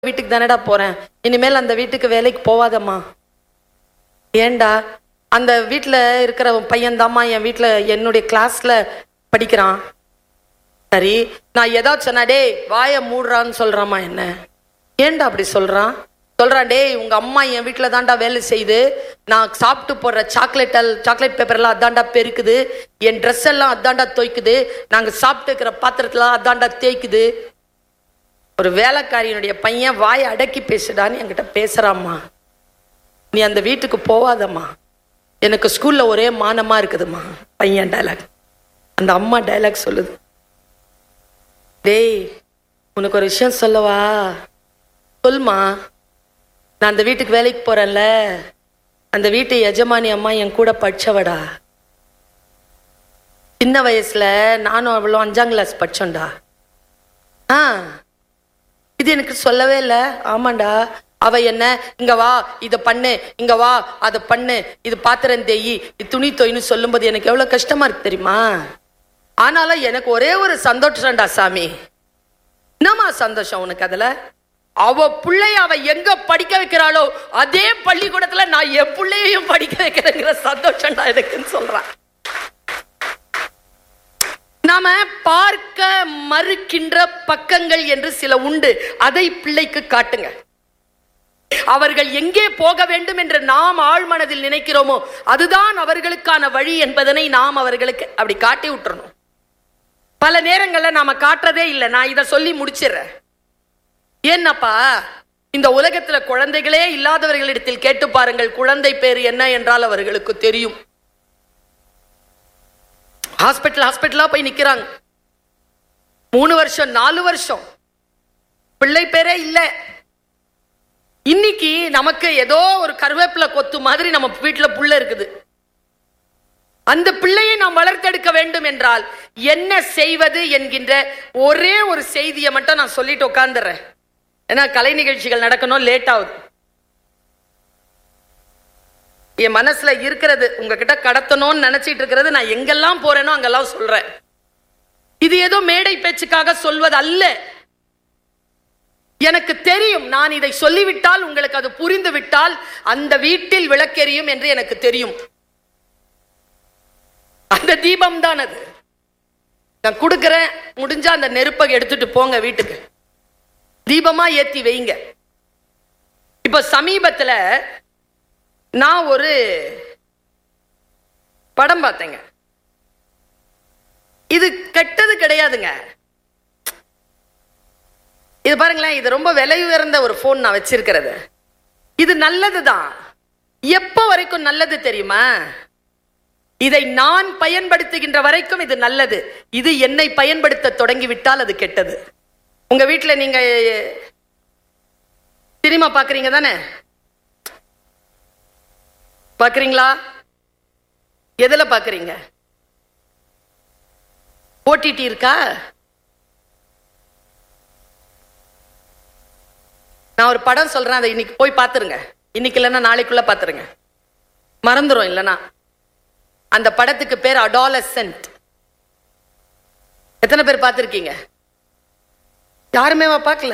வீட்டுக்கு தானடா போறேன் இனிமேல் அந்த வீட்டுக்கு வேலைக்கு போவாதம்மா ஏன்டா அந்த வீட்டில் இருக்கிற பையன் தாம்மா என் வீட்டில் என்னுடைய கிளாஸ்ல படிக்கிறான் சரி நான் ஏதாச்சும் சொன்னா டேய் வாயை மூடுறான்னு சொல்றாமா என்ன ஏன்டா அப்படி சொல்றான் சொல்றான் டேய் உங்க அம்மா என் வீட்டில் தான்டா வேலை செய்யுது நான் சாப்பிட்டு போடுற சாக்லேட் சாக்லேட் பேப்பர்லாம் அதான்டா பெருக்குது என் ட்ரெஸ் எல்லாம் அதான்டா துவைக்குது நாங்க சாப்பிட்டு இருக்கிற பாத்திரத்துல அதான்டா தேய்க்குது ஒரு வேலைக்காரியினுடைய பையன் வாயை அடக்கி பேசுடான்னு என்கிட்ட பேசுறாம்மா நீ அந்த வீட்டுக்கு போவாதம்மா எனக்கு ஸ்கூல்ல ஒரே மானமா இருக்குதும்மா பையன் டைலாக் அந்த அம்மா டைலாக் சொல்லுது டேய் உனக்கு ஒரு விஷயம் சொல்லவா சொல்மா நான் அந்த வீட்டுக்கு வேலைக்கு போறேன்ல அந்த வீட்டு எஜமானி அம்மா என் கூட படிச்சவடா சின்ன வயசுல நானும் அவ்வளோ அஞ்சாம் கிளாஸ் படிச்சோம்டா ஆ இது எனக்கு சொல்லவே இல்லை ஆமாண்டா அவ என்ன இங்க வா இத பண்ணு இங்க வா அத பண்ணு இது பாத்திரம் தேயி இது துணி தொய்னு சொல்லும்போது எனக்கு எவ்வளவு கஷ்டமா இருக்கு தெரியுமா ஆனாலும் எனக்கு ஒரே ஒரு சந்தோஷம்டா சாமி என்னம்மா சந்தோஷம் உனக்கு அதுல அவ பிள்ளைய அவ எங்க படிக்க வைக்கிறாளோ அதே பள்ளிக்கூடத்துல நான் என் பிள்ளையையும் படிக்க வைக்கிறேங்கிற சந்தோஷம்டா எனக்குன்னு சொல்றான் நாம பார்க்க மறுக்கின்ற பக்கங்கள் என்று சில உண்டு அதை பிள்ளைக்கு காட்டுங்க அவர்கள் எங்கே போக வேண்டும் என்று நாம் ஆழ்மனதில் நினைக்கிறோமோ அதுதான் அவர்களுக்கான வழி என்பதனை நாம் அவர்களுக்கு அப்படி காட்டி விட்டுறணும் பல நேரங்கள்ல நாம காட்டுறதே இல்லை நான் இதை சொல்லி முடிச்சிடுறேன் ஏன்னப்பா இந்த உலகத்துல குழந்தைகளே இல்லாதவர்களிடத்தில் கேட்டு பாருங்கள் குழந்தை பேர் என்ன என்றால் அவர்களுக்கு தெரியும் ஹாஸ்பிட்டல் ஹாஸ்பிட்டலா போய் நிக்கிறாங்க மூணு வருஷம் நாலு வருஷம் பிள்ளை பேரே இல்ல இன்னைக்கு நமக்கு ஏதோ ஒரு கருவேப்பிலை கொத்து மாதிரி நம்ம வீட்டுல புள்ள இருக்குது அந்த பிள்ளையை நாம் வளர்த்தெடுக்க வேண்டும் என்றால் என்ன செய்வது என்கின்ற ஒரே ஒரு செய்தியை மட்டும் நான் சொல்லிட்டு உட்காந்துறேன் ஏன்னா கலை நிகழ்ச்சிகள் நடக்கணும் லேட் ஆகுது என் மனசுல இருக்கிறது உங்ககிட்ட கடத்தணும்னு நினைச்சிட்டு இருக்கிறது நான் எங்கெல்லாம் போறேனோ அங்கெல்லாம் சொல்றேன் இது ஏதோ மேடை பேச்சுக்காக சொல்வது அல்ல எனக்கு தெரியும் நான் இதை சொல்லிவிட்டால் உங்களுக்கு அது புரிந்து விட்டால் அந்த வீட்டில் விளக்கெரியும் என்று எனக்கு தெரியும் அந்த தீபம் தான் அது நான் கொடுக்கிறேன் முடிஞ்சா அந்த நெருப்பை எடுத்துட்டு போங்க வீட்டுக்கு தீபமா ஏத்தி வைங்க இப்ப சமீபத்துல நான் ஒரு படம் பார்த்தேங்க இது கெட்டது கிடையாதுங்க இது பாருங்களேன் இது ரொம்ப விலை உயர்ந்த ஒரு போன் நான் வச்சிருக்கிறது இது நல்லதுதான் எப்போ வரைக்கும் நல்லது தெரியுமா இதை நான் பயன்படுத்துகின்ற வரைக்கும் இது நல்லது இது என்னை பயன்படுத்த தொடங்கிவிட்டால் அது கெட்டது உங்க வீட்டுல நீங்க சினிமா பாக்குறீங்க தானே பாக்குறீங்களா எதுல பாக்குறீங்க ஓடிடி இருக்கா நான் ஒரு படம் சொல்றேன் அதை இன்னைக்கு போய் பாத்துருங்க இன்னைக்கு இல்லைன்னா நாளைக்குள்ள பாத்துருங்க மறந்துரும் இல்லைன்னா அந்த படத்துக்கு பேர் அடாலசென்ட் எத்தனை பேர் பார்த்துருக்கீங்க யாருமேவா பார்க்கல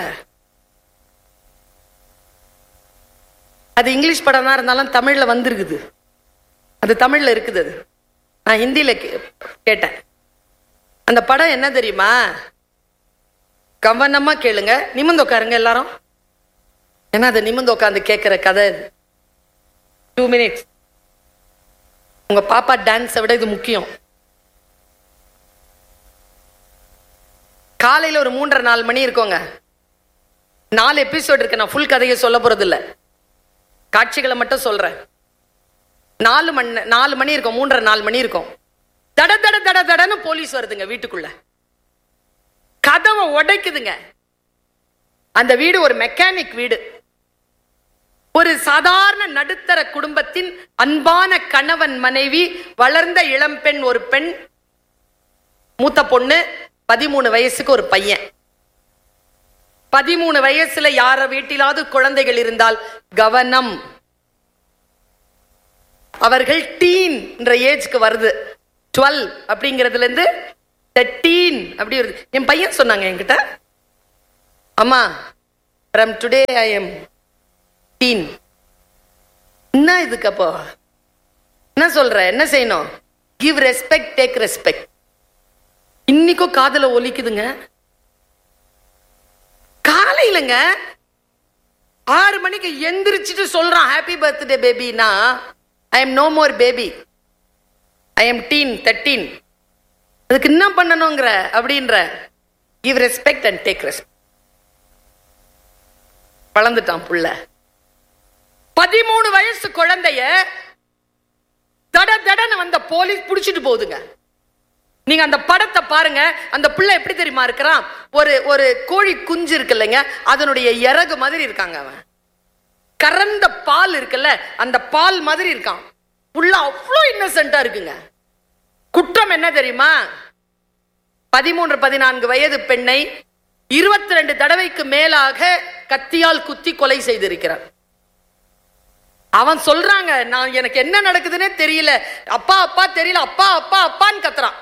அது இங்கிலீஷ் படம் தான் இருந்தாலும் தமிழ்ல வந்திருக்குது அது தமிழ்ல இருக்குது அது நான் ஹிந்தியில கே- கேட்டேன் அந்த படம் என்ன தெரியுமா கவனமா கேளுங்க நிமிந்து உட்காருங்க எல்லாரும் ஏன்னா அது நிமிந்து உட்காந்து கேட்கிற கதை டூ மினிட்ஸ் உங்க பாப்பா டான்ஸை விட இது முக்கியம் காலையில ஒரு மூன்றரை நாலு மணி இருக்கோங்க நாலு எபிசோட் இருக்கு நான் ஃபுல் கதையை சொல்ல போறது இல்ல காட்சிகளை மட்டும் சொல்றேன் நாலு மணி நாலு மணி இருக்கும் மூன்றரை நாலு மணி இருக்கும் தட தட தட தடன்னு போலீஸ் வருதுங்க வீட்டுக்குள்ள கதவை உடைக்குதுங்க அந்த வீடு ஒரு மெக்கானிக் வீடு ஒரு சாதாரண நடுத்தர குடும்பத்தின் அன்பான கணவன் மனைவி வளர்ந்த இளம்பெண் ஒரு பெண் மூத்த பொண்ணு பதிமூணு வயசுக்கு ஒரு பையன் பதிமூணு வயசுல யார வீட்டிலாவது குழந்தைகள் இருந்தால் கவனம் அவர்கள் டீன் என்ற ஏஜ்க்கு வருது டுவெல் அப்படிங்கிறதுல இருந்து தேர்ட்டீன் அப்படி வருது என் பையன் சொன்னாங்க என்கிட்ட அம்மா from today I am teen என்ன இதுக்கு அப்போ என்ன சொல்ற என்ன செய்யணும் கிவ் ரெஸ்பெக்ட் டேக் ரெஸ்பெக்ட் இன்னைக்கும் காதுல ஒலிக்குதுங்க காலையிலங்க ஆறு மணிக்கு எந்திரிச்சிட்டு சொல்றான் ஹாப்பி பர்த்டே பேபினா I am no more baby I am teen thirteen அதுக்கு என்ன பண்ணணுங்கிற அப்படின்ற give respect and take respect வளர்ந்துட்டான் புள்ள பதிமூணு வயசு குழந்தைய தட தடன்னு வந்த போலீஸ் புடிச்சிட்டு போகுதுங்க நீங்க அந்த படத்தை பாருங்க அந்த பிள்ளை எப்படி தெரியுமா இருக்கிறான் ஒரு ஒரு கோழி குஞ்சு இருக்கு இல்லைங்க அதனுடைய இறகு மாதிரி இருக்காங்க அவன் கறந்த பால் இருக்குல்ல அந்த பால் மாதிரி இருக்கான் புள்ள அவ்வளோ இன்னசென்ட்டா இருக்குங்க குற்றம் என்ன தெரியுமா பதிமூன்று பதினான்கு வயது பெண்ணை இருபத்தி ரெண்டு தடவைக்கு மேலாக கத்தியால் குத்தி கொலை செய்திருக்கிறார் அவன் சொல்றாங்க நான் எனக்கு என்ன நடக்குதுன்னே தெரியல அப்பா அப்பா தெரியல அப்பா அப்பா அப்பான்னு கத்துறான்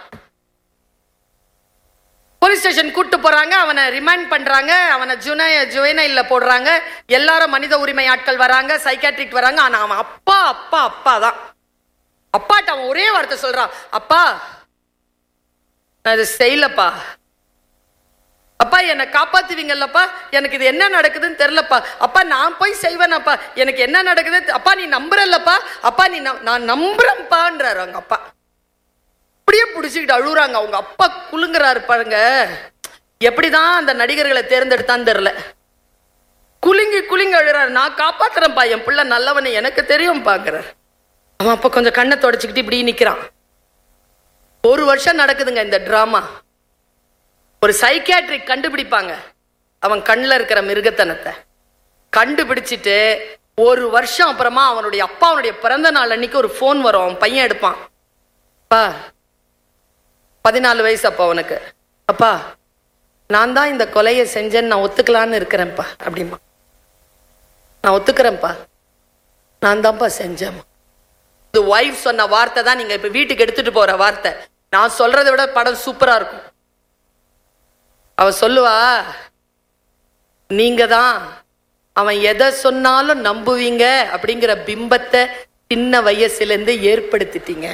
போலீஸ் ஸ்டேஷன் கூட்டு போறாங்க அவனை ரிமைண்ட் பண்றாங்க அவனை ஜுனை ஜுவைனைல போடுறாங்க எல்லாரும் மனித உரிமை ஆட்கள் வராங்க சைக்காட்ரிக் வராங்க ஆனா அவன் அப்பா அப்பா அப்பா தான் அப்பாட்ட அவன் ஒரே வார்த்தை சொல்றான் அப்பா நான் இது செய்யலப்பா அப்பா என்னை காப்பாத்துவீங்கல்லப்பா எனக்கு இது என்ன நடக்குதுன்னு தெரியலப்பா அப்பா நான் போய் செய்வேனப்பா எனக்கு என்ன நடக்குது அப்பா நீ நம்புறல்லப்பா அப்பா நீ நம்- நான் நம்புறேன்ப்பான்றாரு அவங்க அப்பா அப்படியே பிடிச்சிக்கிட்டு அழுகுறாங்க அவங்க அப்பா குலுங்குறாரு பாருங்க எப்படிதான் அந்த நடிகர்களை தேர்ந்தெடுத்தான்னு தெரியல குலுங்கி குலுங்கி அழுறாரு நான் காப்பாத்துறேன்ப்பா என் பிள்ளை நல்லவனை எனக்கு தெரியும் பாக்குறாரு அவன் அப்ப கொஞ்சம் கண்ணை தொடச்சிக்கிட்டு இப்படி நிக்கிறான் ஒரு வருஷம் நடக்குதுங்க இந்த டிராமா ஒரு சைக்கியாட்ரிக் கண்டுபிடிப்பாங்க அவன் கண்ணில் இருக்கிற மிருகத்தனத்தை கண்டுபிடிச்சிட்டு ஒரு வருஷம் அப்புறமா அவனுடைய அப்பா அவனுடைய பிறந்த நாள் அன்னைக்கு ஒரு ஃபோன் வரும் அவன் பையன் எடுப்பான் அப்பா பதினாலு வயசு அப்பா அவனுக்கு அப்பா நான் தான் இந்த கொலையை செஞ்சேன்னு நான் ஒத்துக்கலான்னு இருக்கிறேன்ப்பா அப்படிமா நான் ஒத்துக்கிறேன்ப்பா நான் தான்ப்பா செஞ்சேன் இது ஒய்ஃப் சொன்ன வார்த்தை தான் நீங்க இப்ப வீட்டுக்கு எடுத்துட்டு போற வார்த்தை நான் சொல்றதை விட படம் சூப்பரா இருக்கும் அவ சொல்லுவா நீங்க தான் அவன் எதை சொன்னாலும் நம்புவீங்க அப்படிங்கிற பிம்பத்தை சின்ன வயசுல இருந்து ஏற்படுத்திட்டீங்க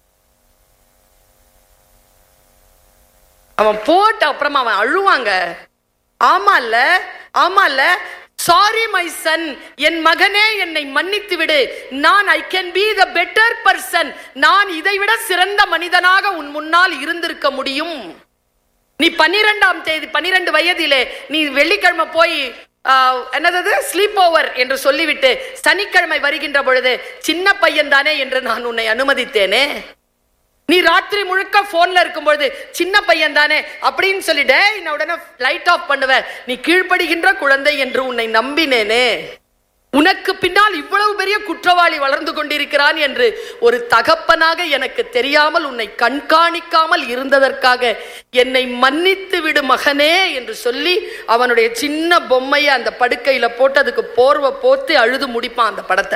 அவன் போட்ட அப்புறமா அவன் அழுவாங்க ஆமால ஆமால சாரி மை சன் என் மகனே என்னை மன்னித்து விடு நான் I can be the better person நான் இதைவிட சிறந்த மனிதனாக உன் முன்னால் இருந்திருக்க முடியும் நீ பன்னிரெண்டாம் தேதி பன்னிரெண்டு வயதிலே நீ வெள்ளிக்கிழமை போய் ஆஹ், என்னது ஸ்லீப் ஓவர் என்று சொல்லிவிட்டு சனிக்கிழமை வருகின்ற பொழுது சின்ன பையன் தானே என்று நான் உன்னை அனுமதித்தேனே நீ ராத்திரி முழுக்க போன்ல இருக்கும்பொழுது சின்ன பையன் தானே அப்படின்னு சொல்லிட்டு நான் உடனே லைட் ஆஃப் பண்ணுவ நீ கீழ்ப்படுகின்ற குழந்தை என்று உன்னை நம்பினேனே உனக்கு பின்னால் இவ்வளவு பெரிய குற்றவாளி வளர்ந்து கொண்டிருக்கிறான் என்று ஒரு தகப்பனாக எனக்கு தெரியாமல் உன்னை கண்காணிக்காமல் இருந்ததற்காக என்னை மன்னித்து விடு மகனே என்று சொல்லி அவனுடைய சின்ன பொம்மையை அந்த படுக்கையில போட்டு அதுக்கு போர்வை போத்து அழுது முடிப்பான் அந்த படத்தை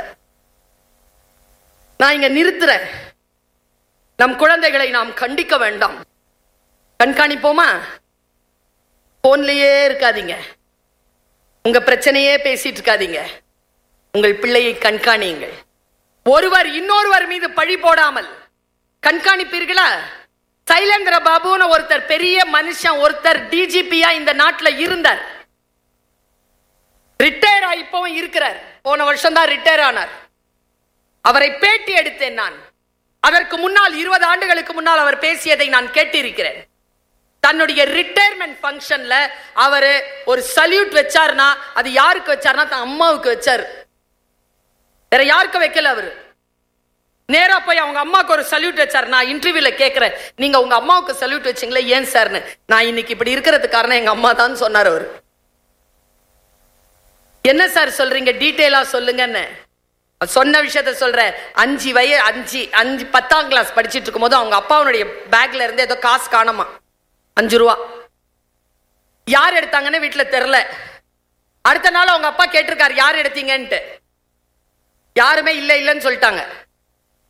நான் இங்க நிறுத்துறேன் நம் குழந்தைகளை நாம் கண்டிக்க வேண்டாம் கண்காணிப்போமா போன்லயே இருக்காதீங்க உங்க பிரச்சனையே பேசிட்டு இருக்காதீங்க உங்கள் பிள்ளையை கண்காணியுங்கள் ஒருவர் இன்னொருவர் மீது பழி போடாமல் கண்காணிப்பீர்களா சைலேந்திர பாபுன்னு ஒருத்தர் பெரிய மனுஷன் ஒருத்தர் டிஜிபியா இந்த நாட்டுல இருந்தார் ரிட்டையர் இப்பவும் இருக்கிறார் போன வருஷம் தான் ரிட்டையர் ஆனார் அவரை பேட்டி எடுத்தேன் நான் அதற்கு முன்னால் இருபது ஆண்டுகளுக்கு முன்னால் அவர் பேசியதை நான் கேட்டிருக்கிறேன் தன்னுடைய ரிட்டையர்மெண்ட் ஃபங்க்ஷன்ல அவரு ஒரு சல்யூட் வச்சார்னா அது யாருக்கு வச்சார்னா தன் அம்மாவுக்கு வச்சார் வேற யாருக்கும் வைக்கல அவரு நேரா போய் அவங்க அம்மாவுக்கு ஒரு சல்யூட் வச்சார் நான் இன்டர்வியூல கேட்கிறேன் நீங்க உங்க அம்மாவுக்கு சல்யூட் வச்சீங்களே ஏன் சார்னு நான் இன்னைக்கு இப்படி இருக்கிறதுக்கு காரணம் எங்க அம்மா தான் சொன்னார் அவரு என்ன சார் சொல்றீங்க டீட்டெயிலா சொல்லுங்கன்னு சொன்ன விஷயத்த சொல்றேன் அஞ்சு வய அஞ்சு அஞ்சு பத்தாம் கிளாஸ் படிச்சிட்டு இருக்கும்போது அவங்க அப்பாவுடைய பேக்ல இருந்து ஏதோ காசு காணோமா அஞ்சு ரூபா யார் எடுத்தாங்கன்னு வீட்டுல தெரில அடுத்த நாள் அவங்க அப்பா கேட்டிருக்காரு யார் எடுத்தீங்கன்ட்டு யாருமே இல்ல இல்லைன்னு சொல்லிட்டாங்க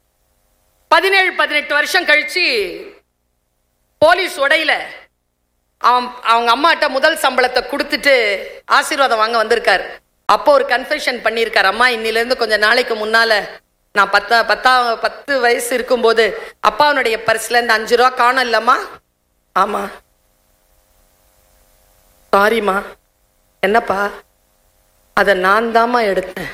பதினேழு பதினெட்டு வருஷம் கழிச்சு போலீஸ் உடையில அவன் அவங்க அம்மாட்ட முதல் சம்பளத்தை கொடுத்துட்டு ஆசீர்வாதம் வாங்க வந்திருக்காரு அப்போ ஒரு கன்ஃபெஷன் பண்ணியிருக்காரு அம்மா இன்னிலேருந்து கொஞ்ச நாளைக்கு முன்னால நான் பத்தா பத்தா பத்து வயசு இருக்கும்போது அப்பாவனுடைய பர்ஸ்ல இந்த அஞ்சு ரூபா காணும் இல்லம்மா ஆமா சாரிம்மா என்னப்பா அதை நான் தாம்மா எடுத்தேன்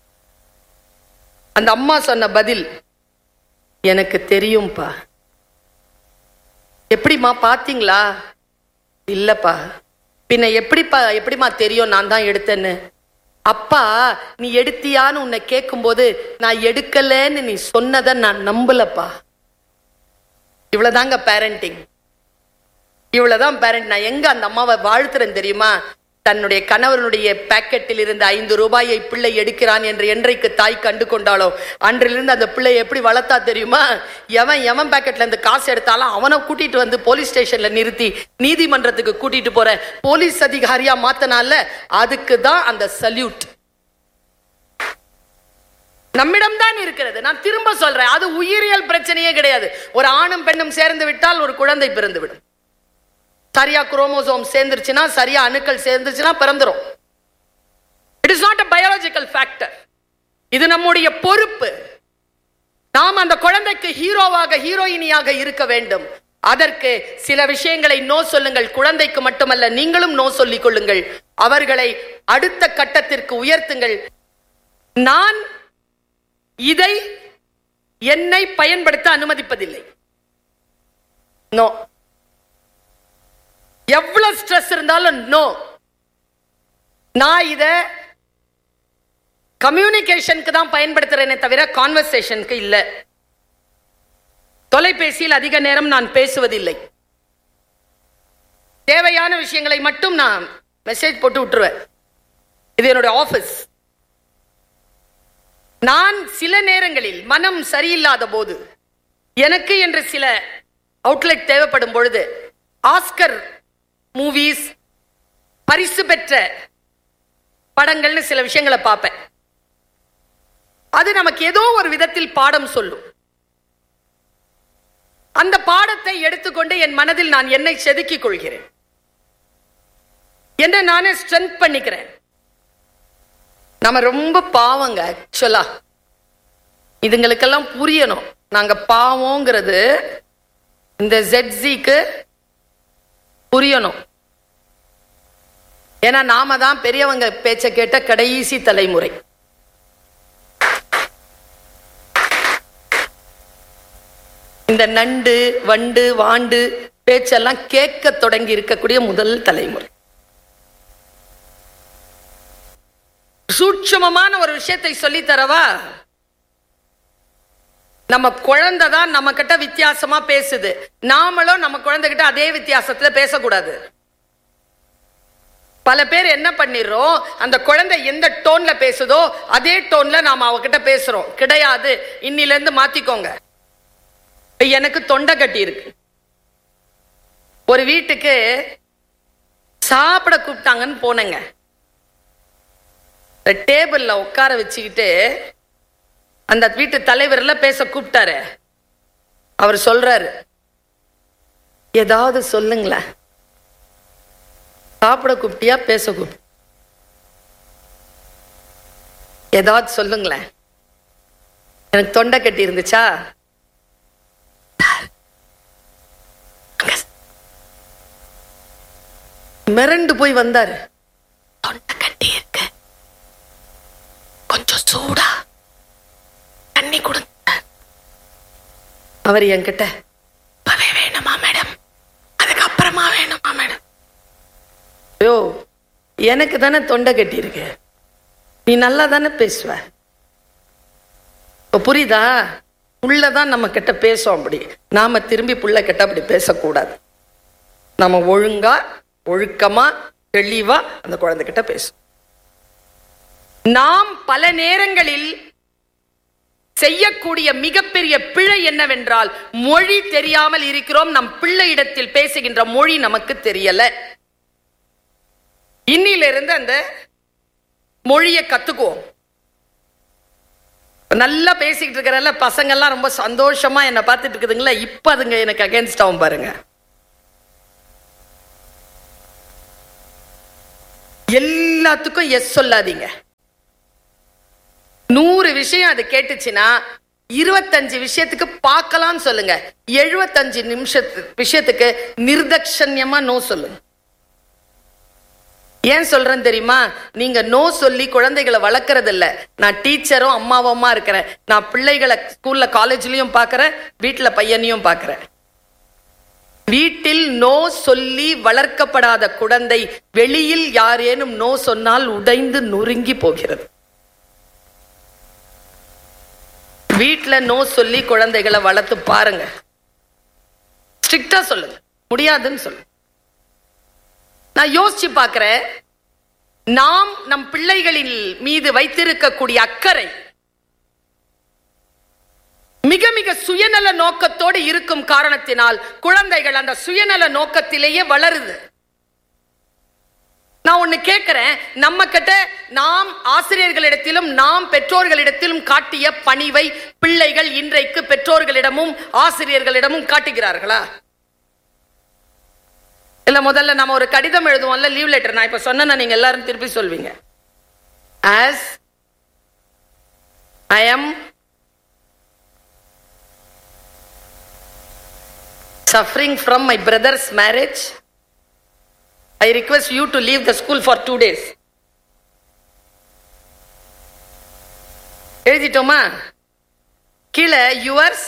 அந்த அம்மா சொன்ன பதில் எனக்கு தெரியும்பா எப்படிம்மா பாத்தீங்களா இல்லப்பா பின்ன எப்படிப்பா எப்படிம்மா தெரியும் நான் தான் எடுத்தேன்னு அப்பா நீ எடுத்தியான்னு உன்னை கேட்கும்போது நான் எடுக்கலன்னு நீ சொன்னதை நான் நம்பலப்பா இவ்வளவுதாங்க பேரண்டிங் இவ்வளவுதான் பேரண்ட் நான் எங்க அந்த அம்மாவை வாழ்த்துறேன் தெரியுமா தன்னுடைய கணவனுடைய பாக்கெட்டில் இருந்த ஐந்து ரூபாயை பிள்ளை எடுக்கிறான் என்று என்றைக்கு தாய் கண்டு கொண்டாலோ அன்றிலிருந்து அந்த பிள்ளை எப்படி வளர்த்தா தெரியுமா எவன் எவன் பாக்கெட்ல இருந்து காசு எடுத்தாலும் அவனை கூட்டிட்டு வந்து போலீஸ் ஸ்டேஷன்ல நிறுத்தி நீதிமன்றத்துக்கு கூட்டிட்டு போற போலீஸ் அதிகாரியா மாத்தனால அதுக்கு தான் அந்த சல்யூட் நம்மிடம் தான் இருக்கிறது நான் திரும்ப சொல்றேன் அது உயிரியல் பிரச்சனையே கிடையாது ஒரு ஆணும் பெண்ணும் சேர்ந்து விட்டால் ஒரு குழந்தை பிறந்து விடும் சரியா குரோமோசோம் சேர்ந்துருச்சுன்னா சரியா அணுக்கள் சேர்ந்துருச்சுன்னா பிறந்துரும் it is not a biological factor இது நம்முடைய பொறுப்பு நாம் அந்த குழந்தைக்கு ஹீரோவாக ஹீரோயினியாக இருக்க வேண்டும் அதற்கு சில விஷயங்களை நோ சொல்லுங்கள் குழந்தைக்கு மட்டுமல்ல நீங்களும் நோ சொல்லிக் கொள்ளுங்கள் அவர்களை அடுத்த கட்டத்திற்கு உயர்த்துங்கள் நான் இதை என்னை பயன்படுத்த அனுமதிப்பதில்லை நோ எவ்வளவு ஸ்ட்ரெஸ் இருந்தாலும் நோ நான் இத கம்யூனிகேஷனுக்கு தான் பயன்படுத்துறேனே தவிர கான்வர்சேஷனுக்கு இல்ல தொலைபேசியில் அதிக நேரம் நான் பேசுவதில்லை தேவையான விஷயங்களை மட்டும் நான் மெசேஜ் போட்டு விட்டுருவேன் இது என்னுடைய ஆபீஸ் நான் சில நேரங்களில் மனம் சரியில்லாத போது எனக்கு என்று சில அவுட்லெட் தேவைப்படும் பொழுது ஆஸ்கர் மூவிஸ் பரிசு பெற்ற படங்கள்னு சில விஷயங்களை பார்ப்பேன் அது நமக்கு ஏதோ ஒரு விதத்தில் பாடம் சொல்லும் அந்த பாடத்தை எடுத்துக்கொண்டு என் மனதில் நான் என்னை செதுக்கிக் கொள்கிறேன் என்ன நானே ஸ்ட்ரென்த் பண்ணிக்கிறேன் நம்ம ரொம்ப பாவங்க ஆக்சுவலா இதுங்களுக்கெல்லாம் புரியணும் நாங்க பாவங்கிறது இந்த ஜெட்ஸிக்கு புரியணும் ஏன்னா நாம தான் பெரியவங்க பேச்ச கேட்ட கடைசி தலைமுறை இந்த நண்டு வண்டு வாண்டு பேச்செல்லாம் கேட்க தொடங்கி இருக்கக்கூடிய முதல் தலைமுறை சூட்சமமான ஒரு விஷயத்தை சொல்லி தரவா நம்ம குழந்தை தான் நம்ம கிட்ட வித்தியாசமா பேசுது நாமளும் நம்ம குழந்தை கிட்ட அதே வித்தியாசத்துல பேசக்கூடாது பல பேர் என்ன பண்ணிடுறோம் அந்த குழந்தை எந்த டோன்ல பேசுதோ அதே டோன்ல நாம அவகிட்ட பேசுறோம் கிடையாது இன்னில இருந்து மாத்திக்கோங்க இப்ப எனக்கு தொண்டை கட்டி இருக்கு ஒரு வீட்டுக்கு சாப்பிட கூப்பிட்டாங்கன்னு போனேங்க டேபிள்ல உட்கார வச்சுக்கிட்டு அந்த வீட்டு தலைவர்ல பேச கூப்பிட்டாரு அவர் சொல்றாரு ஏதாவது சொல்லுங்களேன் சாப்பிட கூப்பிட்டியா பேச கூப்பிட்டு ஏதாவது சொல்லுங்களேன் எனக்கு தொண்டை கட்டி இருந்துச்சா மிரண்டு போய் வந்தாரு தொண்டை கட்டி இருக்கு கொஞ்சம் சூடா தண்ணி கொடுங்க அவர் என்கிட்ட இப்பவே வேணுமா மேடம் அதுக்கப்புறமா வேணுமா மேடம் ஐயோ எனக்கு தானே தொண்டை கட்டி இருக்கு நீ நல்லா தானே பேசுவ இப்ப புரியுதா புள்ளதான் நம்ம கிட்ட பேசும் அப்படி நாம திரும்பி புள்ள கிட்ட அப்படி பேசக்கூடாது நம்ம ஒழுங்கா ஒழுக்கமா தெளிவா அந்த குழந்தைகிட்ட பேசும் நாம் பல நேரங்களில் செய்யக்கூடிய மிகப்பெரிய பிழை என்னவென்றால் மொழி தெரியாமல் இருக்கிறோம் நம் பிள்ளையிடத்தில் பேசுகின்ற மொழி நமக்கு தெரியல இன்னிலிருந்து அந்த மொழியை கத்துக்குவோம் நல்லா பேசிக்கிட்டு இருக்கிறல பசங்கள்லாம் ரொம்ப சந்தோஷமா என்னை பார்த்துட்டு இருக்குதுங்களா இப்ப அதுங்க எனக்கு அகேன்ஸ்ட் ஆகும் பாருங்க எல்லாத்துக்கும் எஸ் சொல்லாதீங்க நூறு விஷயம் அது கேட்டுச்சுன்னா இருபத்தஞ்சு விஷயத்துக்கு பார்க்கலாம்னு சொல்லுங்க எழுபத்தஞ்சு நிமிஷத்து விஷயத்துக்கு நிர்தக்ஷண்யமா நோ சொல்லுங்க ஏன் சொல்றேன் தெரியுமா நீங்க நோ சொல்லி குழந்தைகளை வளர்க்கறது இல்ல நான் டீச்சரும் அம்மாவுமா இருக்கிறேன் நான் பிள்ளைகளை ஸ்கூல்ல காலேஜ்லயும் பாக்குறேன் வீட்டுல பையனையும் பாக்குறேன் வீட்டில் நோ சொல்லி வளர்க்கப்படாத குழந்தை வெளியில் யாரேனும் நோ சொன்னால் உடைந்து நொறுங்கி போகிறது வீட்டுல நோ சொல்லி குழந்தைகளை வளர்த்து பாருங்க ஸ்ட்ரிக்டா சொல்லுங்க முடியாதுன்னு சொல்லுங்க நான் யோசிச்சு பார்க்கிறேன் நாம் நம் பிள்ளைகளின் மீது வைத்திருக்கக்கூடிய அக்கறை மிக மிக சுயநல நோக்கத்தோடு இருக்கும் காரணத்தினால் குழந்தைகள் அந்த சுயநல நோக்கத்திலேயே வளருது நான் ஒண்ணு கேட்கிறேன் நம்ம கிட்ட நாம் ஆசிரியர்களிடத்திலும் நாம் பெற்றோர்களிடத்திலும் காட்டிய பணிவை பிள்ளைகள் இன்றைக்கு பெற்றோர்களிடமும் ஆசிரியர்களிடமும் காட்டுகிறார்களா இல்ல முதல்ல நம்ம ஒரு கடிதம் எழுதுவோம்ல லீவ் லெட்டர் நான் இப்ப சொன்ன நீங்க எல்லாரும் திருப்பி சொல்வீங்க as I am suffering from my brother's marriage I request you to leave the school for two days. எழுதிட்டோமா கீழே யுவர்ஸ்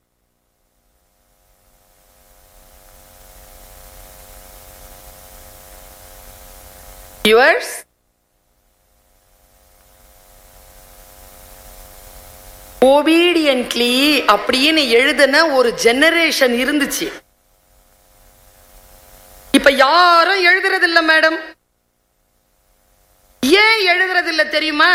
யுவர்ஸ் ஒபீடியன்ட்லி அப்படின்னு எழுதுன ஒரு ஜெனரேஷன் இருந்துச்சு இப்ப யாரும் எழுதுறது இல்ல மேடம் ஏன் எழுதுறது இல்ல தெரியுமா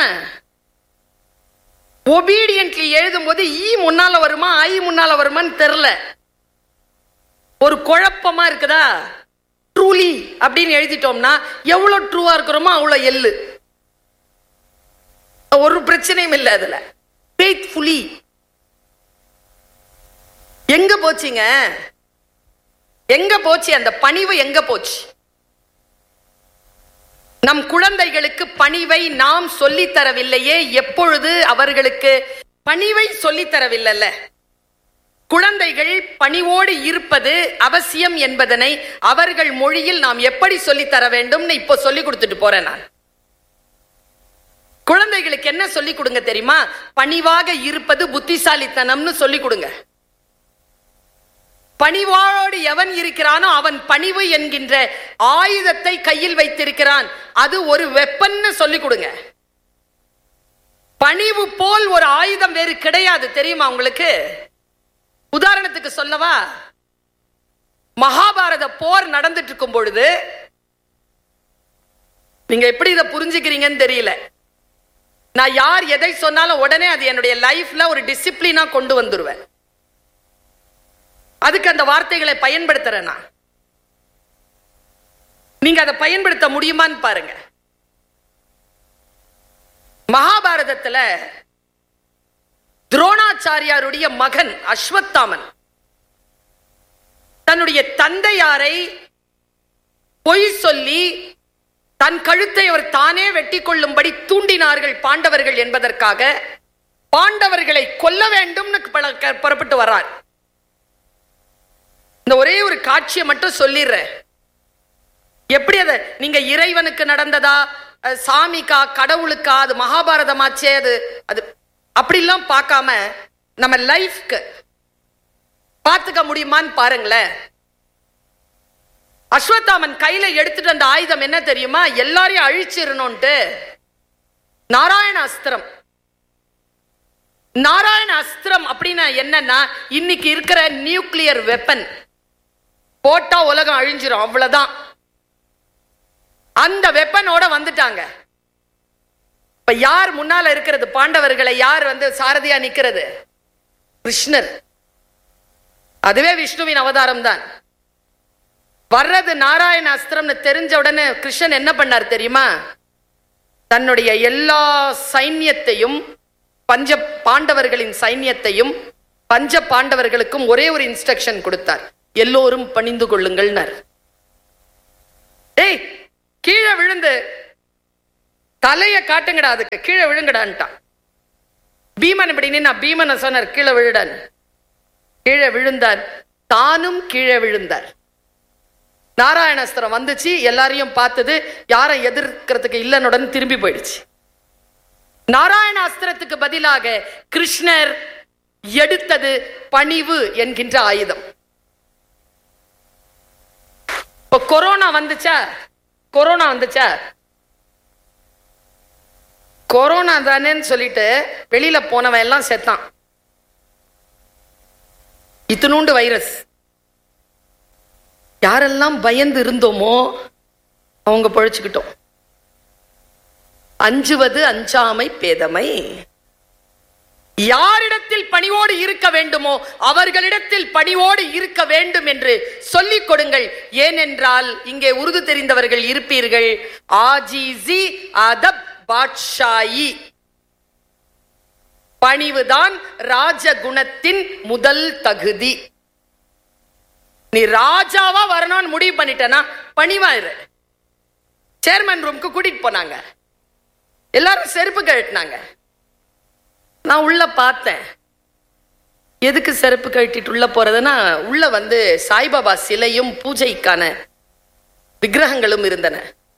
ஒபீடியன்ட்லி எழுதும் போது ஈ முன்னால வருமா ஐ முன்னால வருமான்னு தெரியல ஒரு குழப்பமா இருக்குதா ட்ரூலி அப்படின்னு எழுதிட்டோம்னா எவ்வளவு ட்ரூவா இருக்கிறோமோ அவ்வளவு எள்ளு ஒரு பிரச்சனையும் இல்லை அதுல ஃபெய்த்ஃபுல்லி எங்க போச்சுங்க எங்க போச்சு அந்த பணிவு எங்க போச்சு நம் குழந்தைகளுக்கு பணிவை நாம் சொல்லித் தரவில்லையே எப்பொழுது அவர்களுக்கு பணிவை சொல்லித் தரவில்லைல்ல குழந்தைகள் பணிவோடு இருப்பது அவசியம் என்பதனை அவர்கள் மொழியில் நாம் எப்படி சொல்லித் தர வேண்டும்னு இப்போ சொல்லி கொடுத்துட்டு போறேன் நான் குழந்தைகளுக்கு என்ன சொல்லி கொடுங்க தெரியுமா பணிவாக இருப்பது புத்திசாலித்தனம்னு சொல்லி கொடுங்க பணிவோடு எவன் இருக்கிறானோ அவன் பணிவு என்கின்ற ஆயுதத்தை கையில் வைத்திருக்கிறான் அது ஒரு வெப்பன்னு சொல்லி கொடுங்க பணிவு போல் ஒரு ஆயுதம் வேறு கிடையாது தெரியுமா உங்களுக்கு உதாரணத்துக்கு சொல்லவா மகாபாரத போர் நடந்துட்டு இருக்கும் பொழுது நீங்க எப்படி இதை புரிஞ்சுக்கிறீங்கன்னு தெரியல நான் யார் எதை சொன்னாலும் உடனே அது என்னுடைய லைஃப்ல ஒரு டிசிப்ளினா கொண்டு வந்துருவேன் அதுக்கு அந்த வார்த்தைகளை பயன்படுத்துறேன் நான் நீங்க அதை பயன்படுத்த முடியுமான்னு பாருங்க மகாபாரதத்துல துரோணாச்சாரியாருடைய மகன் அஸ்வத்தாமன் தன்னுடைய தந்தையாரை பொய் சொல்லி தன் கழுத்தை அவர் தானே வெட்டி கொள்ளும்படி தூண்டினார்கள் பாண்டவர்கள் என்பதற்காக பாண்டவர்களை கொல்ல வேண்டும்னு பல- புறப்பட்டு வர்றார் இந்த ஒரே ஒரு காட்சியை மட்டும் சொல்லிடுறேன் எப்படி அதை நீங்க இறைவனுக்கு நடந்ததா அஹ், சாமிக்கா கடவுளுக்கா அது மகாபாரதமாச்சே அது அது அப்படிலாம் பார்க்காம நம்ம லைஃப்க்கு பார்த்துக்க முடியுமான்னு பாருங்களேன் அஸ்வத்தாமன் கையில எடுத்துட்டு அந்த ஆயுதம் என்ன தெரியுமா எல்லாரையும் அழிச்சிடணும்ட்டு நாராயண அஸ்திரம் நாராயண அஸ்திரம் அப்படின்னா என்னன்னா இன்னைக்கு இருக்கிற நியூக்ளியர் வெப்பன் போட்டா உலகம் அழிஞ்சிரும் அவ்வளவுதான் அந்த வெப்பனோட வந்துட்டாங்க இப்ப யார் முன்னால இருக்கிறது பாண்டவர்களை யார் வந்து சாரதியா நிக்கிறது கிருஷ்ணர் அதுவே விஷ்ணுவின் அவதாரம் தான் வர்றது நாராயண அஸ்திரம்னு தெரிஞ்ச உடனே கிருஷ்ணன் என்ன பண்ணார் தெரியுமா தன்னுடைய எல்லா சைன்யத்தையும் பஞ்ச பாண்டவர்களின் சைன்யத்தையும் பஞ்ச பாண்டவர்களுக்கும் ஒரே ஒரு இன்ஸ்ட்ரக்ஷன் கொடுத்தார் எல்லோரும் பணிந்து கொள்ளுங்கள்னார் ஏய் கீழே விழுந்து தலைய காட்டுங்கடா அதுக்கு கீழே விழுங்கடான்ட்டான் பீமன் இப்படி நின்னா பீமனை சொன்னார் கீழே விழுடன் கீழே விழுந்தார் தானும் கீழே விழுந்தார் நாராயணஸ்திரம் வந்துச்சு எல்லாரையும் பார்த்தது யாரை எதிர்க்கிறதுக்கு இல்லைன்னுடன் திரும்பி போயிடுச்சு நாராயணாஸ்திரத்துக்கு பதிலாக கிருஷ்ணர் எடுத்தது பணிவு என்கின்ற ஆயுதம் இப்ப கொரோனா வந்துச்சா கொரோனா வந்துச்சா கொரோனா தானேன்னு சொல்லிட்டு வெளியில போனவன் எல்லாம் செத்தான் இத்தினூண்டு வைரஸ் யாரெல்லாம் பயந்து இருந்தோமோ அவங்க பொழைச்சுக்கிட்டோம் அஞ்சுவது அஞ்சாமை பேதமை யாரிடத்தில் பணிவோடு இருக்க வேண்டுமோ அவர்களிடத்தில் பணிவோடு இருக்க வேண்டும் என்று சொல்லிக் கொடுங்கள் ஏனென்றால் இங்கே உருது தெரிந்தவர்கள் இருப்பீர்கள் ஆஜிசி அதப் பாட்ஷாயி பணிவுதான் ராஜகுணத்தின் முதல் தகுதி நீ ராஜாவா வரணும்னு முடிவு பண்ணிட்டனா பணிவா இரு சேர்மன் ரூம்க்கு கூட்டிட்டு போனாங்க எல்லாரும் செருப்பு கழட்டினாங்க நான் உள்ள பார்த்தேன் எதுக்கு செருப்பு கழட்டிட்டு உள்ள போறதுன்னா உள்ள வந்து சாய்பாபா சிலையும் பூஜைக்கான விக்கிரகங்களும் இருந்தன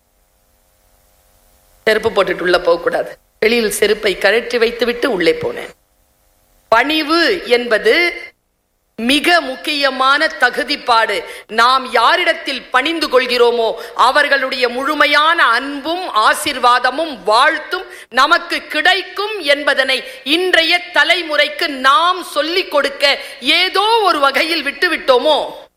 செருப்பு போட்டுட்டு உள்ள போகக்கூடாது வெளியில் செருப்பை கழற்றி வைத்துவிட்டு உள்ளே போனேன் பணிவு என்பது மிக முக்கியமான தகுதிப்பாடு நாம் யாரிடத்தில் பணிந்து கொள்கிறோமோ அவர்களுடைய முழுமையான அன்பும் ஆசிர்வாதமும் வாழ்த்தும் நமக்கு கிடைக்கும் என்பதனை இன்றைய தலைமுறைக்கு நாம் சொல்லிக் கொடுக்க ஏதோ ஒரு வகையில் விட்டு விட்டோமோ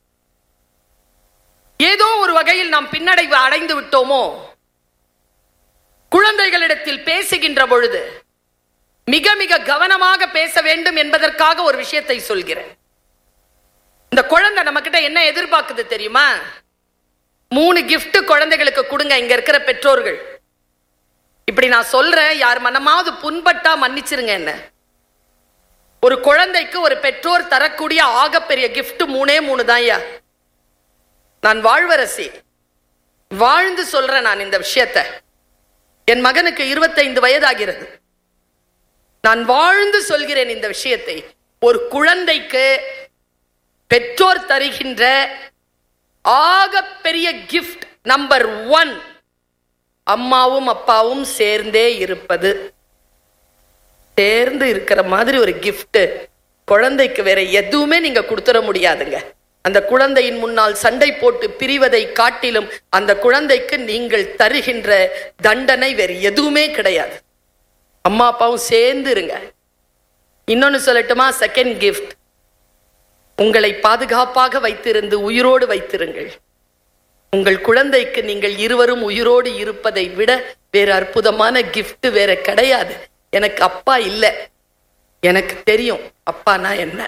ஏதோ ஒரு வகையில் நாம் பின்னடைவு அடைந்து விட்டோமோ குழந்தைகளிடத்தில் பேசுகின்ற பொழுது மிக மிக கவனமாக பேச வேண்டும் என்பதற்காக ஒரு விஷயத்தை சொல்கிறேன் இந்த குழந்தை நம்ம கிட்ட என்ன எதிர்பார்க்குது தெரியுமா மூணு gift குழந்தைகளுக்கு கொடுங்க இங்க இருக்கிற பெற்றோர்கள் இப்படி நான் சொல்றேன் யார் மனமாவது புண்பட்டா மன்னிச்சிருங்க என்ன ஒரு குழந்தைக்கு ஒரு பெற்றோர் தரக்கூடிய ஆகப்பெரிய gift மூணே மூணு தான் நான் வாழ்வரசி வாழ்ந்து சொல்றேன் நான் இந்த விஷயத்தை என் மகனுக்கு இருபத்தைந்து வயதாகிறது நான் வாழ்ந்து சொல்கிறேன் இந்த விஷயத்தை ஒரு குழந்தைக்கு பெற்றோர் தருகின்ற ஆகப்பெரிய கிஃப்ட் நம்பர் ஒன் அம்மாவும் அப்பாவும் சேர்ந்தே இருப்பது சேர்ந்து இருக்கிற மாதிரி ஒரு gift குழந்தைக்கு வேற எதுவுமே நீங்க கொடுத்துட முடியாதுங்க அந்த குழந்தையின் முன்னால் சண்டை போட்டு பிரிவதை காட்டிலும் அந்த குழந்தைக்கு நீங்கள் தருகின்ற தண்டனை வேற எதுவுமே கிடையாது அம்மா அப்பாவும் சேர்ந்து இருங்க இன்னொன்னு சொல்லட்டுமா செகண்ட் கிஃப்ட் உங்களை பாதுகாப்பாக வைத்திருந்து உயிரோடு வைத்திருங்கள் உங்கள் குழந்தைக்கு நீங்கள் இருவரும் உயிரோடு இருப்பதை விட வேற அற்புதமான gift வேற கிடையாது எனக்கு அப்பா இல்லை எனக்கு தெரியும் அப்பானா என்ன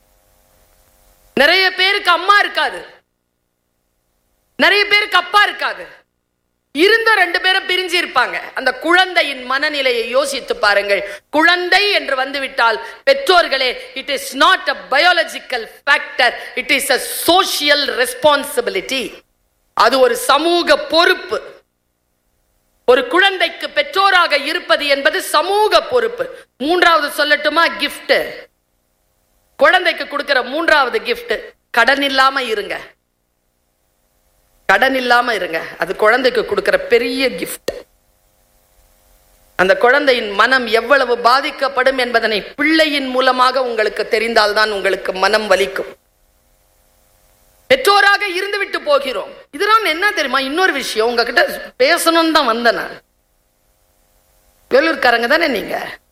நிறைய பேருக்கு அம்மா இருக்காது நிறைய பேருக்கு அப்பா இருக்காது இருந்த ரெண்டு பேரும் பிரிஞ்சு இருப்பாங்க அந்த குழந்தையின் மனநிலையை யோசித்து பாருங்கள் குழந்தை என்று வந்துவிட்டால் பெற்றோர்களே it is not a biological factor it is a social responsibility அது ஒரு சமூக பொறுப்பு ஒரு குழந்தைக்கு பெற்றோராக இருப்பது என்பது சமூக பொறுப்பு மூன்றாவது சொல்லட்டுமா gift குழந்தைக்கு கொடுக்கிற மூன்றாவது gift கடன் இல்லாம இருங்க கடன் இல்லாம இருங்க அது குழந்தைக்கு கொடுக்கிற பெரிய gift அந்த குழந்தையின் மனம் எவ்வளவு பாதிக்கப்படும் என்பதனை பிள்ளையின் மூலமாக உங்களுக்கு தெரிந்தால்தான் உங்களுக்கு மனம் வலிக்கும் பெற்றோராக இருந்து விட்டு போகிறோம் இதெல்லாம் என்ன தெரியுமா இன்னொரு விஷயம் உங்ககிட்ட பேசணும்னு தான் வந்தேன் நான் வேலூர்காரங்க தானே நீங்க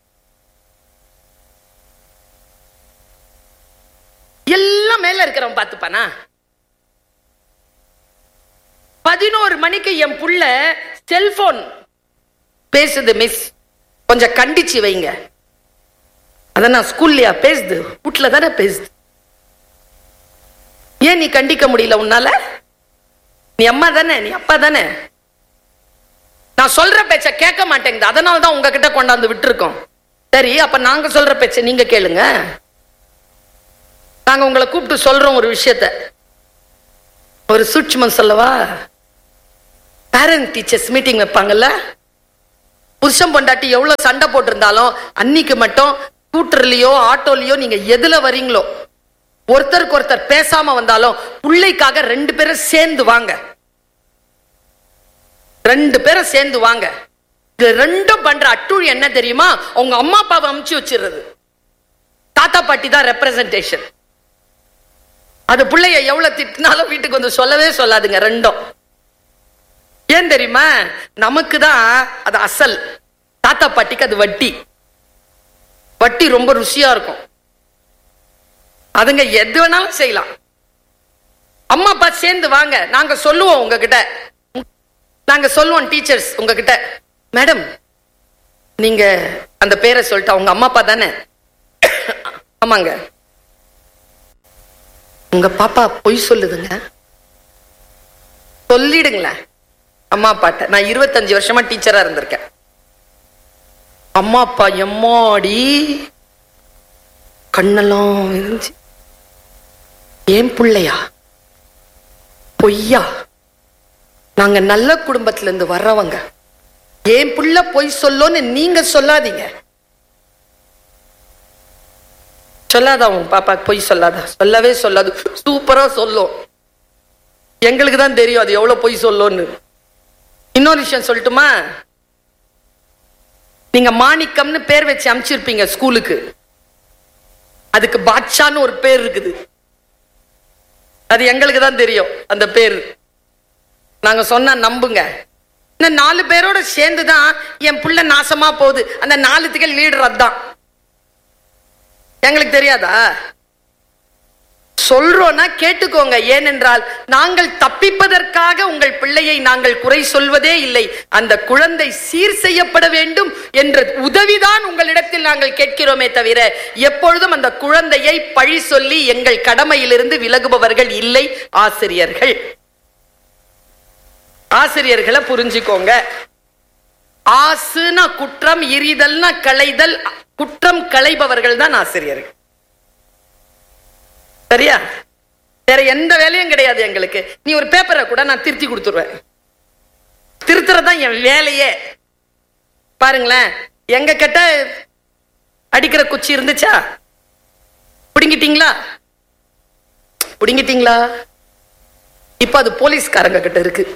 எல்லாம் மேல இருக்கிறவன் பார்த்துப்பானா பதினோரு மணிக்கு என் புள்ள செல்போன் பேசுது மிஸ் கொஞ்சம் கண்டிச்சு வைங்க அத நான் ஸ்கூல்லையா பேசுது வீட்டுல தானே பேசுது ஏன் நீ கண்டிக்க முடியல உன்னால நீ அம்மா தானே நீ அப்பா தானே நான் சொல்ற பேச்ச கேட்க மாட்டேங்குது அதனால தான் உங்ககிட்ட கொண்டாந்து விட்டுருக்கோம் சரி அப்ப நாங்க சொல்ற பேச்ச நீங்க கேளுங்க நாங்க உங்களை கூப்பிட்டு சொல்றோம் ஒரு விஷயத்த ஒரு சூட்சுமம் சொல்லவா பேரண்ட் டீச்சர்ஸ் மீட்டிங் வைப்பாங்கல்ல புருஷன் பொண்டாட்டி எவ்வளவு சண்டை போட்டிருந்தாலும் அன்னைக்கு மட்டும் ஸ்கூட்டர்லயோ ஆட்டோலயோ நீங்க எதுல வரீங்களோ ஒருத்தருக்கு ஒருத்தர் பேசாம வந்தாலும் பிள்ளைக்காக ரெண்டு பேரும் சேர்ந்து வாங்க ரெண்டு பேரும் சேர்ந்து வாங்க இது ரெண்டும் பண்ற அட்டுழி என்ன தெரியுமா உங்க அம்மா அப்பாவை அமுச்சு வச்சிடுறது தாத்தா பாட்டி தான் ரெப்ரசன்டேஷன் அது பிள்ளைய எவ்வளவு திட்டினாலும் வீட்டுக்கு வந்து சொல்லவே சொல்லாதுங்க ரெண்டும் ஏன் தெரியுமா நமக்கு தான் அது அசல் தாத்தா பாட்டிக்கு அது வட்டி வட்டி ரொம்ப ருசியா இருக்கும் அதுங்க எது வேணாலும் செய்யலாம் அம்மா அப்பா சேர்ந்து வாங்க நாங்க சொல்லுவோம் உங்ககிட்ட நாங்க சொல்லுவோம் டீச்சர்ஸ் உங்ககிட்ட மேடம் நீங்க அந்த பேரை சொல்லிட்டா உங்க அம்மா அப்பா தானே ஆமாங்க உங்க பாப்பா பொய் சொல்லுதுங்க சொல்லிடுங்களேன் அம்மா அப்பாட்ட நான் இருபத்தஞ்சு வருஷமா டீச்சரா இருந்திருக்கேன் அம்மா அப்பா எம்மாடி கண்ணெல்லாம் இருந்துச்சு ஏன் பிள்ளையா பொய்யா நாங்க நல்ல குடும்பத்துல இருந்து வர்றவங்க ஏன் புள்ள பொய் சொல்லோன்னு நீங்க சொல்லாதீங்க சொல்லாதா உன் பாப்பா பொய் சொல்லாதா சொல்லவே சொல்லாது சூப்பரா சொல்லும் எங்களுக்கு தான் தெரியும் அது எவ்வளவு பொய் சொல்லும்னு இன்னொரு விஷயம் சொல்லட்டுமா நீங்க மாணிக்கம்னு பேர் வச்சு அனுப்பிச்சிருப்பீங்க ஸ்கூலுக்கு அதுக்கு பாட்ஷான்னு ஒரு பேர் இருக்குது அது எங்களுக்கு தான் தெரியும் அந்த பேர் நாங்க சொன்னா நம்புங்க இந்த நாலு பேரோட சேர்ந்து தான் என் புள்ள நாசமா போகுது அந்த நாலுத்துக்கு லீடர் அதான் எங்களுக்கு தெரியாதா சொல்றோம்னா கேட்டுக்கோங்க ஏனென்றால் நாங்கள் தப்பிப்பதற்காக உங்கள் பிள்ளையை நாங்கள் குறை சொல்வதே இல்லை அந்த குழந்தை சீர் செய்யப்பட வேண்டும் என்ற உதவிதான் உங்களிடத்தில் நாங்கள் கேட்கிறோமே தவிர எப்பொழுதும் அந்த குழந்தையை பழி சொல்லி எங்கள் கடமையிலிருந்து விலகுபவர்கள் இல்லை ஆசிரியர்கள் ஆசிரியர்களை புரிஞ்சுக்கோங்க ஆசுனா குற்றம் இரிதல்னா களைதல் குற்றம் களைபவர்கள் தான் ஆசிரியர்கள் சரியா வேற எந்த வேலையும் கிடையாது எங்களுக்கு நீ ஒரு பேப்பரை கூட நான் திருத்தி கொடுத்துருவேன் திருத்துறதுதான் என் வேலையே பாருங்களேன் எங்க கிட்ட அடிக்கிற குச்சி இருந்துச்சா பிடுங்கிட்டீங்களா பிடுங்கிட்டீங்களா இப்ப அது போலீஸ்காரங்க கிட்ட இருக்கு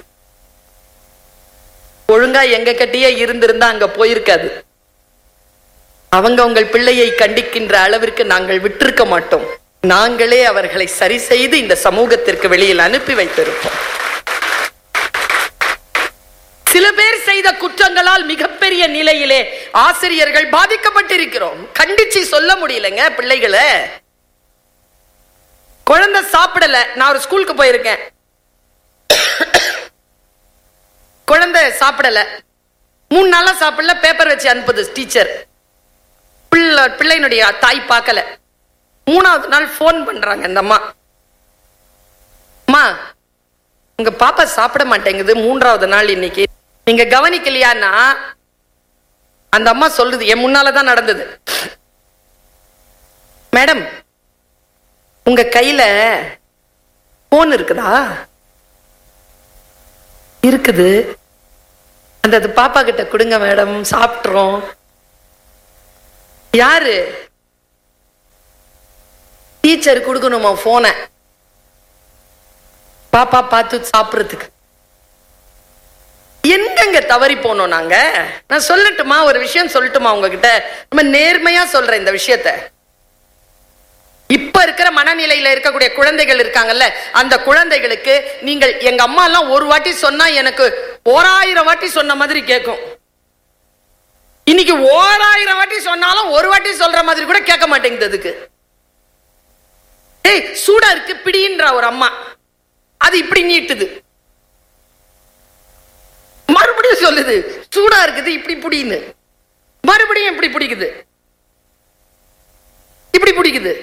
ஒழுங்கா எங்க கிட்டயே இருந்திருந்தா அங்க போயிருக்காது அவங்க உங்கள் பிள்ளையை கண்டிக்கின்ற அளவிற்கு நாங்கள் விட்டிருக்க மாட்டோம் நாங்களே அவர்களை சரி செய்து இந்த சமூகத்திற்கு வெளியில் அனுப்பி வைத்திருப்போம் சில பேர் செய்த குற்றங்களால் மிகப்பெரிய நிலையிலே ஆசிரியர்கள் பாதிக்கப்பட்டிருக்கிறோம் கண்டிச்சு சொல்ல முடியலங்க பிள்ளைகளை குழந்தை சாப்பிடல நான் ஒரு ஸ்கூலுக்கு போயிருக்கேன் குழந்தை சாப்பிடல மூணு நாளா சாப்பிடல பேப்பர் வச்சு அனுப்புது டீச்சர் பிள்ளை பிள்ளையினுடைய தாய் பார்க்கல மூணாவது நாள் ஃபோன் பண்றாங்க இந்த அம்மா அம்மா உங்க பாப்பா சாப்பிட மாட்டேங்குது மூன்றாவது நாள் இன்னைக்கு நீங்க கவனிக்கலையான்னா அந்த அம்மா சொல்லுது என் முன்னாலதான் நடந்தது மேடம் உங்க கையில போன் இருக்குதா இருக்குது அந்த அது பாப்பா கிட்ட கொடுங்க மேடம் சாப்பிட்றோம் யாரு டீச்சர் கொடுக்கணுமா போனை பாப்பா பார்த்து சாப்பிடுறதுக்கு எங்கெங்க தவறி போனோம் நாங்க நான் சொல்லட்டுமா ஒரு விஷயம் சொல்லட்டுமா உங்ககிட்ட ரொம்ப நேர்மையா சொல்றேன் இந்த விஷயத்த இப்ப இருக்கிற மனநிலையில இருக்கக்கூடிய குழந்தைகள் இருக்காங்கல்ல அந்த குழந்தைகளுக்கு நீங்கள் எங்க அம்மா எல்லாம் ஒரு வாட்டி சொன்னா எனக்கு ஓராயிரம் வாட்டி சொன்ன மாதிரி கேட்கும் இன்னைக்கு ஓராயிரம் வாட்டி சொன்னாலும் ஒரு வாட்டி சொல்ற மாதிரி கூட கேட்க மாட்டேங்குது அதுக்கு ஏய் சூடா இருக்கு பிடின்ற ஒரு அம்மா அது இப்படி நீட்டுது மறுபடியும் சொல்லுது சூடா இருக்குது இப்படி பிடின்னு மறுபடியும் இப்படி பிடிக்குது இப்படி பிடிக்குது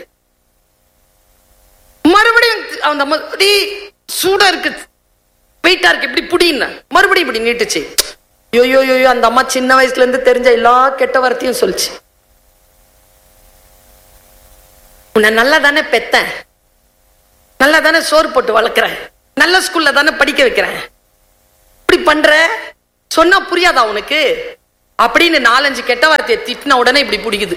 மறுபடியும் அந்த அம்மா "டேய், சூடா இருக்கு வெயிட்டா இருக்கு இப்படி புடின்னு மறுபடியும் இப்படி நீட்டுச்சு யோ யோ யோ யோ, அந்த அம்மா சின்ன வயசுல இருந்து தெரிஞ்ச எல்லா கெட்ட வார்த்தையும் சொல்லுச்சு உன்னை நல்லா தானே பெத்தேன் நல்லா தானே சோறு போட்டு வளர்க்குறேன் நல்ல ஸ்கூல்ல தானே படிக்க வைக்கிறேன் இப்படி பண்ற சொன்னா புரியாதா உனக்கு அப்படின்னு நாலஞ்சு கெட்ட வார்த்தையை திட்டின உடனே இப்படி பிடிக்குது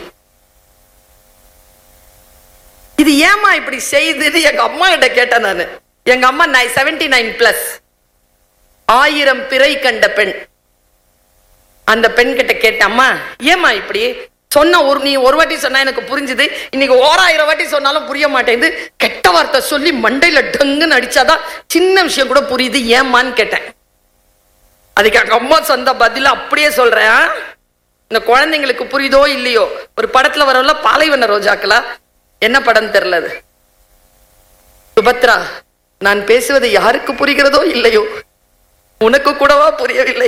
இது ஏமா இப்படி செய்யுதுன்னு எங்க அம்மா கிட்ட கேட்டேன் நானு எங்க அம்மா நை செவன்டி நைன் பிளஸ் ஆயிரம் பிறை கண்ட பெண் அந்த பெண் கிட்ட கேட்டேன் அம்மா ஏமா இப்படி சொன்ன ஒரு நீ ஒரு வாட்டி சொன்னா எனக்கு புரிஞ்சுது இன்னைக்கு ஓராயிரம் வாட்டி சொன்னாலும் புரிய மாட்டேங்குது கெட்ட வார்த்தை சொல்லி மண்டையில டங்குன்னு அடிச்சாதான் சின்ன விஷயம் கூட புரியுது ஏம்மான்னு கேட்டேன் அதுக்கு எங்க அம்மா சொந்த பதில அப்படியே சொல்றேன் இந்த குழந்தைங்களுக்கு புரியுதோ இல்லையோ ஒரு படத்துல வரல பாலைவன ரோஜாக்களா என்ன படம் தெரியல அது சுபத்ரா நான் பேசுவது யாருக்கு புரிகிறதோ இல்லையோ உனக்கு கூடவா புரியவில்லை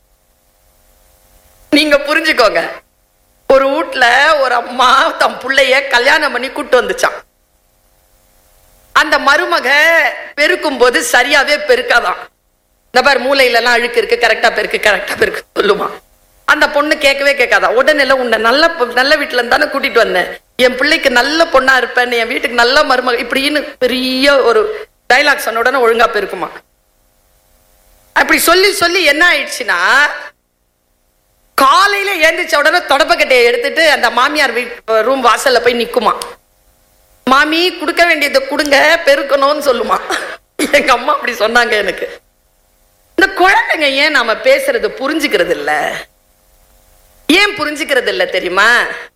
நீங்க புரிஞ்சுக்கோங்க ஒரு வீட்ல ஒரு அம்மா தம் புள்ளைய கல்யாணம் பண்ணி கூட்டு வந்துச்சான் அந்த மருமக பெருக்கும் போது சரியாவே பெருக்காதான் இந்த பாரு மூளையில எல்லாம் அழுக்கு இருக்கு கரெக்டா பெருக்கு கரெக்டா பெருக்கு சொல்லுமா அந்த பொண்ணு கேட்கவே கேட்காதா உடனே உன்னை நல்ல பொ- நல்ல வீட்டுல இருந்து தானே கூட்டிட்டு வந்தேன் என் பிள்ளைக்கு நல்ல பொண்ணா இருப்பேன் என் வீட்டுக்கு நல்ல மருமக இப்படின்னு பெரிய ஒரு டைலாக் சொன்ன உடனே ஒழுங்கா பெருக்குமா அப்படி சொல்லி சொல்லி என்ன ஆயிடுச்சுன்னா காலையில எழுந்திரிச்ச உடனே தொடப்பக்கட்டையை எடுத்துட்டு அந்த மாமியார் வீட் ரூம் வாசல்ல போய் நிக்குமா மாமி கொடுக்க வேண்டியதை கொடுங்க பெருக்கணும்னு சொல்லுமா எங்க அம்மா அப்படி சொன்னாங்க எனக்கு இந்த குழந்தைங்க ஏன் நாம பேசுறது புரிஞ்சுக்கிறது இல்ல ஏன் புரிஞ்சுக்கிறது இல்ல தெரியுமா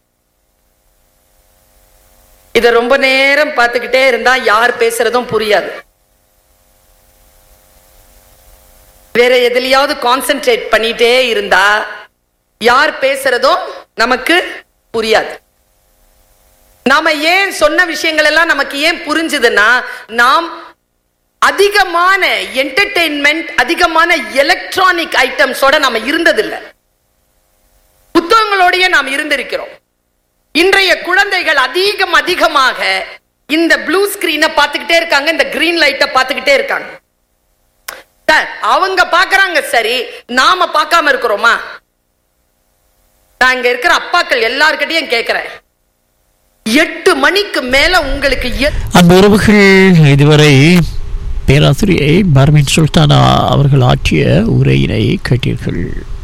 இத ரொம்ப நேரம் பார்த்துக்கிட்டே இருந்தா யார் பேசுறதும் புரியாது வேற எதுலயாவது கான்சென்ட்ரேட் பண்ணிட்டே இருந்தா யார் பேசுறதும் நமக்கு புரியாது நாம ஏன் சொன்ன விஷயங்கள் எல்லாம் நமக்கு ஏன் புரிஞ்சுதுன்னா நாம் அதிகமான என்டர்டெயின்மெண்ட் அதிகமான எலக்ட்ரானிக் ஐட்டம்ஸோட நாம இருந்ததில்லை புத்தகங்களோடயே நாம் இருந்திருக்கிறோம் இன்றைய குழந்தைகள் அதிகம் அதிகமாக இந்த ப்ளூ ஸ்கிரீனை பார்த்துக்கிட்டே இருக்காங்க இந்த கிரீன் லைட்டை பார்த்துக்கிட்டே இருக்காங்க சார், அவங்க பார்க்கறாங்க சரி நாம பார்க்காம இருக்கிறோமா நான் இங்க இருக்கிற அப்பாக்கள் எல்லார்கிட்டயும் கேட்கிறேன் எட்டு மணிக்கு மேல உங்களுக்கு எத்- அன்பு உறவுகள் இதுவரை பேராசிரியை பர்மின் சுல்தானா அவர்கள் ஆற்றிய உரையினை கேட்டீர்கள்